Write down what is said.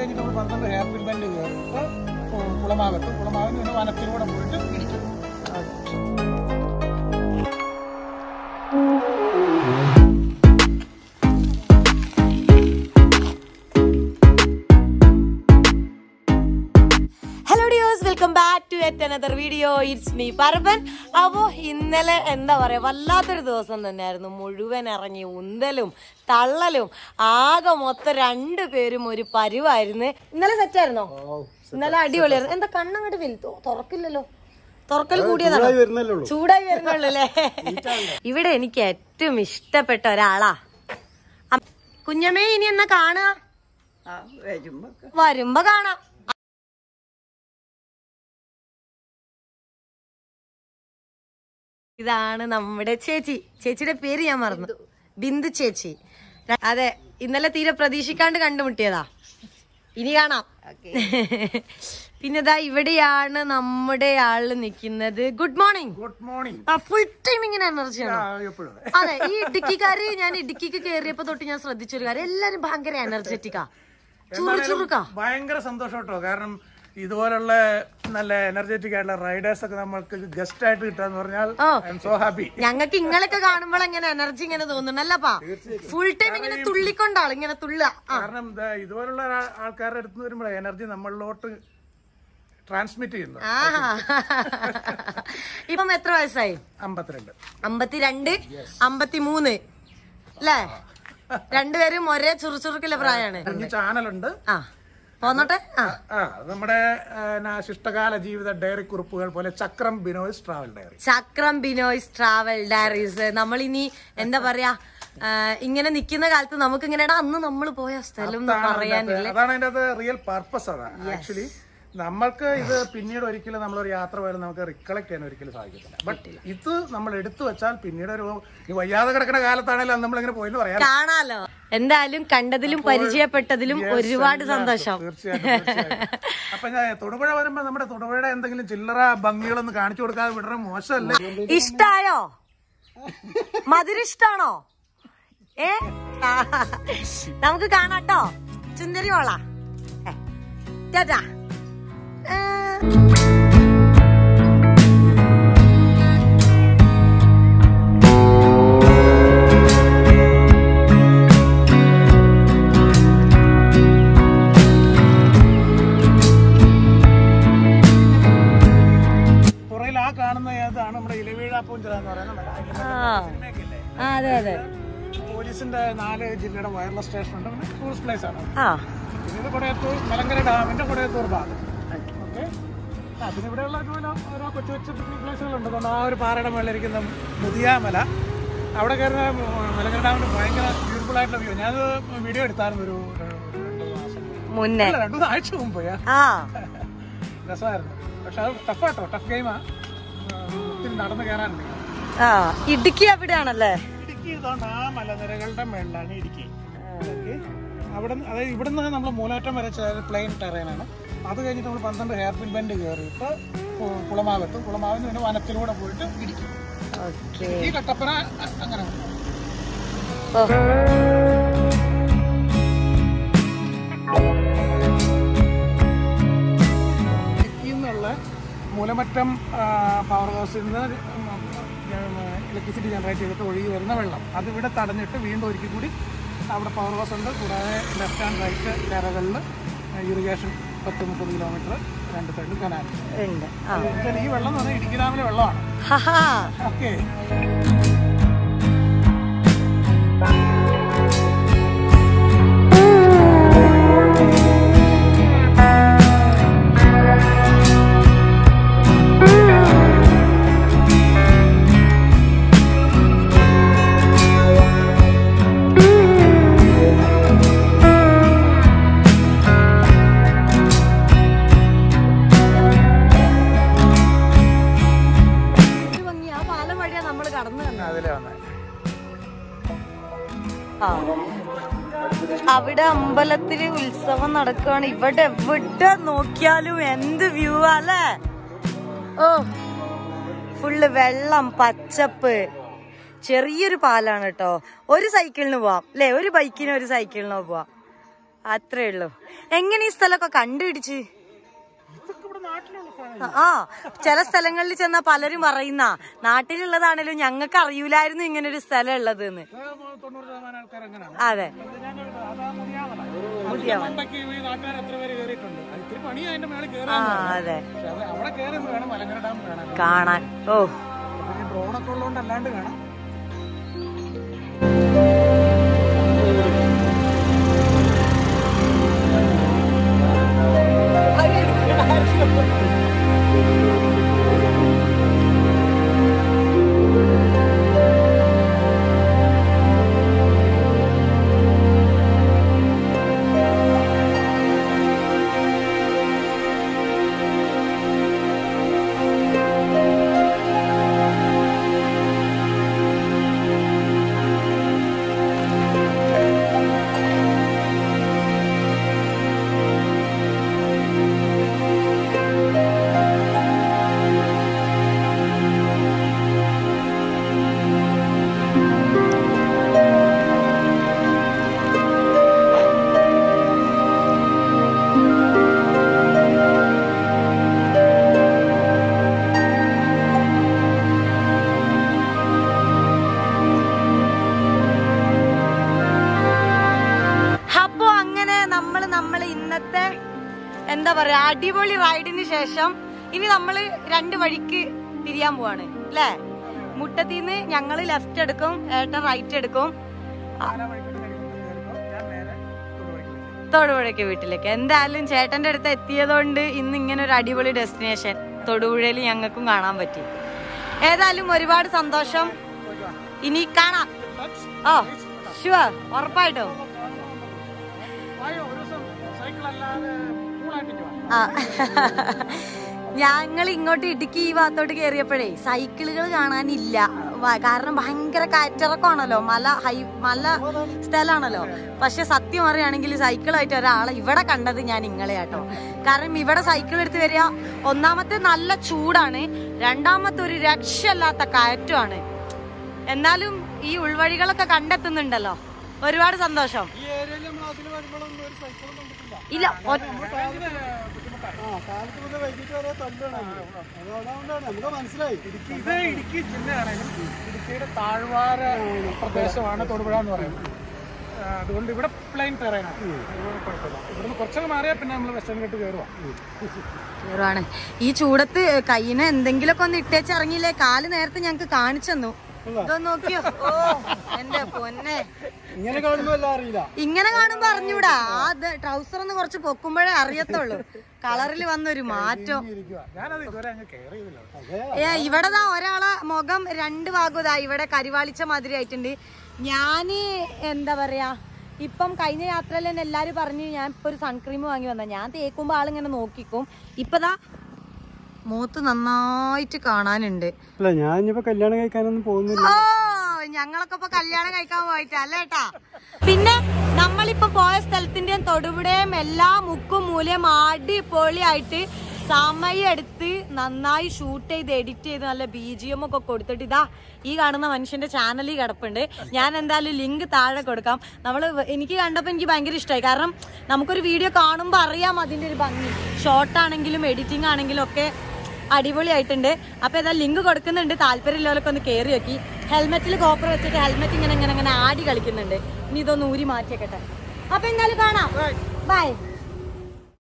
കഴിഞ്ഞിട്ട് നമ്മൾ പന്ത്രണ്ട് ഹെയർ പിൻ ബെൻഡ് കയറിയിട്ട് കു- കുളമാകത്ത് കുളമാകത്ത് പിന്നെ വനത്തിലൂടെ പോയിട്ട് ഇടിക്കും ഹലോ ഡിയോസ് welcome back to yet another video it's me Parappan അപ്പോ ഇന്നലെ എന്താ പറയാ വല്ലാത്തൊരു ദിവസം തന്നെയായിരുന്നു മുഴുവൻ ഇറങ്ങി ഉന്തലും തള്ളലും ആകെ മൊത്തം രണ്ടു പേരും ഒരു പരുവായിരുന്നു ഇന്നലെ സെറ്റായിരുന്നോ ഇന്നലെ അടിപൊളിയായിരുന്നു എന്താ കണ്ണങ്ങോട്ട് വലുതോ തുറക്കില്ലല്ലോ തുറക്കൽ കൂടിയതാണോ ചൂടായി വരുന്നുള്ളൂ അല്ലേ ഇവിടെ എനിക്ക് ഏറ്റവും ഇഷ്ടപ്പെട്ട ഒരാളാ അം- കുഞ്ഞമ്മേ ഇനി എന്നാ കാണുക വരുമ്പോ കാണാം ഇതാണ് നമ്മുടെ ചേച്ചി ചേച്ചിയുടെ പേര് ഞാൻ മറന്നു ബിന്ദു ചേച്ചി അതെ ഇന്നലെ തീരെ പ്രതീക്ഷിക്കാണ്ട് കണ്ടുമുട്ടിയതാ ഇനി കാണാം പിന്നെ ദാ ഇവിടെയാണ് നമ്മുടെ ആള് നിക്കുന്നത് good morning good morning full time ഇങ്ങനെ എനർജിയാണ് എപ്പോഴും അതെ. അതെ ഈ ഇടുക്കിക്കാര് ഞാൻ ഇടുക്കിക്ക് കയറിയപ്പോ തൊട്ട് ഞാൻ ശ്രദ്ധിച്ചൊരു കാര്യം എല്ലാരും ഭയങ്കര എനർജറ്റിക്കാ ചുറു ചുറുക്കാ ഭയങ്കര സന്തോഷം കേട്ടോ കാരണം ഇതുപോലുള്ള നല്ല എനർജറ്റിക് ആയിട്ടുള്ള റൈഡേഴ്സ് ഒക്കെ നമ്മൾക്ക് ഗസ്റ്റ് ആയിട്ട് കിട്ടാന്ന് പറഞ്ഞാൽ oh. I'm so happy ഞങ്ങൾക്ക് ഇങ്ങളൊക്കെ കാണുമ്പോൾ എങ്ങനെ എനർജി ഇങ്ങനെ തോന്നുന്നല്ലപ്പാ ഫുൾ ടൈം ഇങ്ങനെ തുള്ളിക്കൊണ്ടാള് ഇങ്ങനെ തുള്ളുക ആ കാരണം ദാ ഇതുപോലുള്ള ആ- ആൾക്കാരുടെ അടുത്ത് വരുമ്പോൾ എനർജി നമ്മളിലോട്ട് ട്രാൻസ്മിറ്റ് ചെയ്യുന്നു ആഹാ. ഇപ്പം എത്ര വയസ്സായി അമ്പത്തിരണ്ട് അമ്പത്തിരണ്ട് അമ്പത്തിമൂന്ന് അല്ലേ രണ്ടുപേരും ഒരേ ചുറുചുറുക്കിലെ പ്രായമാണ് കുഞ്ഞു ചാനലുണ്ട് ആ പോന്നോട്ടെ ആ ആ അത് നമ്മുടെ ആ, ന- ശിഷ്ടകാല ജീവിത ഡയറി കുറിപ്പുകൾ പോലെ ചക്രം ബിനോയ്സ് ട്രാവൽ ഡയറി ചക്രം ബിനോയ്സ് ട്രാവൽ ഡയറീസ് നമ്മൾ ഇനി എന്താ പറയാ ആ, ഇങ്ങനെ നിക്കുന്ന കാലത്ത് നമുക്ക് ഇങ്ങനെ എടാ അന്ന് നമ്മൾ പോയ സ്ഥലം എന്ന് പറയാനില്ല അതാണ് അതിന്റെ അത് റിയൽ പർപ്പസ് അതാണ് ആക്ച്വലി നമ്മൾക്ക് ഇത് പിന്നീട് ഒരിക്കലും നമ്മളൊരു യാത്ര പോയാലും നമുക്ക് റിക്കളക്ട് ചെയ്യാൻ ഒരിക്കലും സാധിക്കത്തില്ല ബട്ട് ഇത് നമ്മൾ എടുത്തു വെച്ചാൽ പിന്നീട് ഒരു ഈ വയ്യാതെ കിടക്കുന്ന കാലത്താണെങ്കിലും നമ്മൾ ഇങ്ങനെ പോയെന്ന് പറയാം കാണാലോ എന്തായാലും കണ്ടതിലും പരിചയപ്പെട്ടതിലും ഒരുപാട് സന്തോഷം തീർച്ചയായിട്ടും തീർച്ചയായിട്ടും. അപ്പൊ ഞാൻ തൊടുപുഴ വരുമ്പോ നമ്മുടെ തൊടുപുഴയുടെ എന്തെങ്കിലും ചില്ലറ ഭംഗികളൊന്ന് കാണിച്ചു കൊടുക്കാതെ വിടണ മോശമല്ലേ ഇഷ്ടായോ മധുരം ഇഷ്ടാണോ ഏ ആ, നമുക്ക് കാണാട്ടോ ചുന്ദരി മോളാ ഏ, ടാറ്റാ ഏ. പുറകിൽ ആ കാണുന്ന ഏതാണ് നമ്മുടെ ഇലവീഴ പൂഞ്ചിറ എന്ന് പറയുന്ന മല. ആ സിനിമയൊക്കെയില്ലേ? ആ, അതെ അതെ പോലീസിന്റെ നാല് ജില്ലയുടെ വയർലെസ് സ്റ്റേഷൻ ഉണ്ട് പിന്നെ ടൂറിസ്റ്റ് പ്ലേസ് ആണ് ആ പിന്നെ ഇത് കൊടയത്തൂർ മലങ്കര ഡാമിന്റെ കൊടയത്തൂർ ഭാഗം ഓക്കെ ആ പിന്നെ ഇവിടെയുള്ള ഇതുപോലെ ഓരോ കൊച്ചു കൊച്ചു പിക്നിക് പ്ലേസുകളുണ്ട് അതുകൊണ്ട് ആ ഒരു പാറയുടെ മുകളിലിരിക്കുന്ന മുതിയാമല അവിടെ കയറുന്ന മലങ്കര ഡാമിന്റെ ഭയങ്കര ബ്യൂട്ടിഫുൾ ആയിട്ടുള്ള വ്യൂ ഞാനത് വീഡിയോ എടുത്തായിരുന്നു ഒരു ഒരു- ഒരു രണ്ട് മാസം മുമ്പ്. മുന്നേ അല്ല രണ്ടു മൂന്ന് ആഴ്ച മുമ്പ് ഞാൻ ആ രസമായിരുന്നു പക്ഷെ അത് ടഫാട്ടോ ടഫ് ഗെയിമാ ഒത്തിരി നടന്ന് കയറാനുണ്ട് ആ ഇടുക്കി അവിടെയാണല്ലേ ഇടുക്കി ഇതുകൊണ്ട് ആ മലനിരകളുടെ മേളിലാണ് ഇടുക്കി ഓക്കെ അവിടെ അതായത് ഇവിടുന്ന് നമ്മൾ മൂലാറ്റം വരെ പ്ലെയിൻ ടെറൈനാണ് അത് കഴിഞ്ഞിട്ട് നമ്മൾ പന്ത്രണ്ട് ഹെയർ പിൻ ബെൻഡ് കയറിയിട്ട് കു- കുളമാകത്ത് കുളമാവിന് പിന്നെ വനത്തിലൂടെ പോയിട്ട് ഇടിക്കും ഓക്കെ ഈ കട്ടപ്പന അ- അങ്ങനെ ഓ ഇടുക്കി എന്നുള്ള മൂലമറ്റം പവർ ഹൗസിൽ നിന്ന് ഇലക്ട്രിസിറ്റി ജനറേറ്റ് ചെയ്തിട്ട് ഒഴുകി വരുന്ന വെള്ളം അത് ഇവിടെ തടഞ്ഞിട്ട് വീണ്ടും ഒരിക്കൽ കൂടി അവിടെ പവർ ഹൗസ് ഉണ്ട് കൂടാതെ ലെഫ്റ്റ് ആൻഡ് റൈറ്റ് കരകളിൽ ഇറിഗേഷൻ പത്ത് മുപ്പത് കിലോമീറ്റർ രണ്ട് സൈഡിൽ കനാൽ ഉണ്ട് ആ ഈ വെള്ളം എന്ന് പറഞ്ഞാൽ ഇടുക്കി ഡാമിലെ വെള്ളമാണ് ഹഹാ ഓക്കെ എന്ത് ഭംഗി ആ പാലം വഴിയാ നമ്മൾ കടന്നു തന്നെ അതിലെ വന്നത് ആ. അവിടെ അമ്പലത്തില് ഉത്സവം നടക്കുകയാണ് ഇവിടെ എവിടെ നോക്കിയാലും എന്ത് വ്യൂ അല്ലേ ഓ ഫുള്ള് വെള്ളം പച്ചപ്പ് ചെറിയൊരു പാലാണ് കേട്ടോ ഒരു സൈക്കിളിന് പോവാം അല്ലേ ഒരു ബൈക്കിന് ഒരു സൈക്കിളിനോ പോവാം അത്രേ ഉള്ളൂ എങ്ങനെ ഈ സ്ഥലമൊക്കെ കണ്ടുപിടിച്ച് ഇതൊക്കെ ഇവിടെ നാട്ടിലുള്ള സാധനം ആ ചില സ്ഥലങ്ങളിൽ ചെന്നാ പലരും പറയുന്ന നാട്ടിലുള്ളതാണേലും ഞങ്ങൾക്ക് അറിയൂലായിരുന്നു ഇങ്ങനെ ഒരു സ്ഥലം ഉള്ളത് എന്ന് തൊണ്ണൂറ് ശതമാനം ആൾക്കാർ അങ്ങനെയാണ് അതെ അതാ മുതിയാമല അതുകൊണ്ടൊക്കെ ഈ നാട്ടുകാർ എത്ര പേര് കയറിയിട്ടുണ്ട് അത് ഇത്തിരി പണിയാ അതിന്റെ മേളിൽ ആ കയറാൻ അതെ പക്ഷെ അത് അവിടെ കയറി വേണം മലങ്കര ഡാം കാണാൻ കാണാൻ ഓ പിന്നെ ഡ്രോണൊക്കെ ഉള്ളതുകൊണ്ട് അല്ലാണ്ട് കാണാം അപ്പോ അങ്ങനെ നമ്മൾ നമ്മൾ ഇന്നത്തെ എന്താ പറയാ അടിപൊളി റൈഡിന് ശേഷം ഇനി നമ്മൾ രണ്ട് വഴിക്ക് തിരിയാൻ പോവാണ് അല്ലേ മുട്ടത്തിന്ന് ഞങ്ങള് ലെഫ്റ്റ് എടുക്കും ഏട്ടൻ റൈറ്റ് എടുക്കും ആരാ വഴിക്കൂടെ കഴിയുമ്പോൾ കയറിക്കോ ഞാൻ നേരെ തൊടുവഴിക്ക് തൊടുപുഴയ്ക്ക് വീട്ടിലേക്ക് എന്തായാലും ചേട്ടന്റെ അടുത്ത് എത്തിയതുകൊണ്ട് ഇന്ന് ഇങ്ങനെ ഒരു അടിപൊളി ഡെസ്റ്റിനേഷൻ തൊടുപുഴയിൽ ഞങ്ങൾക്കും കാണാൻ പറ്റി ഏതായാലും ഒരുപാട് സന്തോഷം ഇനി കാണാം ഓ ഷുവർ ഉറപ്പായിട്ടും വായോ ഒരു ദിവസം സൈക്കിൾ അല്ലാതെ കൂളായിട്ട് ആ ഞങ്ങൾ ഇങ്ങോട്ട് ഇടുക്കി ഈ ഭാഗത്തോട്ട് കയറിയപ്പോഴേ സൈക്കിളുകൾ കാണാനില്ല വ- കാരണം ഭയങ്കര കയറ്റിറക്കമാണല്ലോ മല ഹൈ മല സ്ഥലമാണല്ലോ പക്ഷെ സത്യം പറയുകയാണെങ്കിൽ സൈക്കിളായിട്ട് ഒരാളെ ഇവിടെ കണ്ടത് ഞാൻ ഇങ്ങളെ കേട്ടോ കാരണം ഇവിടെ സൈക്കിൾ എടുത്ത് വരിക ഒന്നാമത്തെ നല്ല ചൂടാണ് രണ്ടാമത്തെ ഒരു രക്ഷയില്ലാത്ത കയറ്റമാണ് എന്നാലും ഈ ഉൾവഴികളൊക്കെ കണ്ടെത്തുന്നുണ്ടല്ലോ ഒരുപാട് സന്തോഷം ഈ ഏരിയയിൽ നമ്മൾ അതിൽ വരുമ്പോഴൊന്നും ഒരു സൈക്കിളും കണ്ടിട്ടില്ല ഇല്ല ഒ- കാലത്ത് മുതൽ വൈകിട്ട് വരെ തല്ലാണ് അതുകൊണ്ടാണ് നമുക്ക് മനസ്സിലായി ഇടുക്കി ഇത് ഇടുക്കി ജില്ലയാണെങ്കിലും ഇടുക്കിയുടെ താഴ്വാര പ്രദേശമാണ് തൊടുപുഴ എന്ന് പറയുന്നത് ആ, അതുകൊണ്ട് ഇവിടെ പ്ലെയിൻ ടെറൈനാണ് അതുകൊണ്ട് കുഴപ്പമില്ല ഇവിടുന്ന് കുറച്ചൊക്കെ മാറിയാൽ പിന്നെ നമ്മൾ വെസ്റ്റേൺ കെട്ട് കയറുക ആണ് ഈ ചൂടത്ത് കയ്യിന് എന്തെങ്കിലുമൊക്കെ ഒന്ന് ഇട്ടേച്ച് ഇറങ്ങിയില്ലേ കാല് നേരത്തെ ഞങ്ങക്ക് കാണിച്ചു തന്നു ഇതൊന്ന് നോക്കിയോ ഓ എന്റെ പൊന്നെ ഇങ്ങനെ കാണുമ്പോൾ എല്ലാം അറിയില്ല ഇങ്ങനെ കാണുമ്പോ അറിഞ്ഞൂടാ ആ ട്രൗസർ ഒന്ന് കുറച്ച് പൊക്കുമ്പോഴേ അറിയത്തുള്ളൂ കളറിൽ വന്നൊരു മാറ്റം ഞാനത് ഇതുവരെ അങ്ങ് കെയർ ചെയ്തില്ല ഏ ഇവിടെ ദാ ഒരാളെ മുഖം രണ്ട് ഭാഗം ദാ ഇവിടെ കരിവാളിച്ച മാതിരി ആയിട്ടുണ്ട് ഞാന് എന്താ പറയാ ഇപ്പം കഴിഞ്ഞ യാത്രയിൽ തന്നെ എല്ലാരും പറഞ്ഞു ഞാൻ ഇപ്പൊ ഒരു സൺക്രീം വാങ്ങി വന്ന ഞാൻ തേക്കുമ്പോ ആളിങ്ങനെ നോക്കിക്കും ഇപ്പതാ മൂത്ത് നന്നായിട്ട് കാണാനുണ്ട് അല്ല ഞാൻ ഇനിയിപ്പോ കല്യാണം കഴിക്കാനൊന്നും പോകുന്നില്ല ഓ ഞങ്ങളൊക്കെ ഇപ്പൊ കല്യാണം കഴിക്കാൻ പോയിട്ടാ അല്ലേട്ടാ പിന്നെ നമ്മളിപ്പോ പോയ സ്ഥലത്തിന്റെയും തൊടുപുഴയും എല്ലാ മുക്കും മൂലയും അടിപൊളിയായിട്ട് സമയം എടുത്ത് നന്നായി ഷൂട്ട് ചെയ്ത് എഡിറ്റ് ചെയ്ത് നല്ല ബി ജി എം ഒക്കെ കൊടുത്തിട്ട് ഇതാ ഈ കാണുന്ന മനുഷ്യന്റെ ചാനലിൽ കിടപ്പുണ്ട് ഞാൻ എന്തായാലും ലിങ്ക് താഴെ കൊടുക്കാം നമ്മൾ എനിക്ക് കണ്ടപ്പോൾ എനിക്ക് ഭയങ്കര ഇഷ്ടമായി കാരണം നമുക്കൊരു വീഡിയോ കാണുമ്പോൾ അറിയാം അതിന്റെ ഒരു ഭംഗി ഷോർട്ട് ആണെങ്കിലും എഡിറ്റിംഗ് ആണെങ്കിലും ഒക്കെ അടിപൊളിയായിട്ടുണ്ട് അപ്പൊ ഏതാ ലിങ്ക് കൊടുക്കുന്നുണ്ട് താല്പര്യമുള്ളവരൊക്കെ ഒന്ന് കയറി നോക്കി ഹെൽമെറ്റിൽ കോപ്പർ വെച്ചിട്ട് ഹെൽമെറ്റ് ഇങ്ങനെ ഇങ്ങനെ ഇങ്ങനെ ആടി കളിക്കുന്നുണ്ട് ഇനി ഇതൊന്ന് ഊരി മാറ്റിയേക്കട്ടെ അപ്പൊ എന്തായാലും കാണാം ബൈ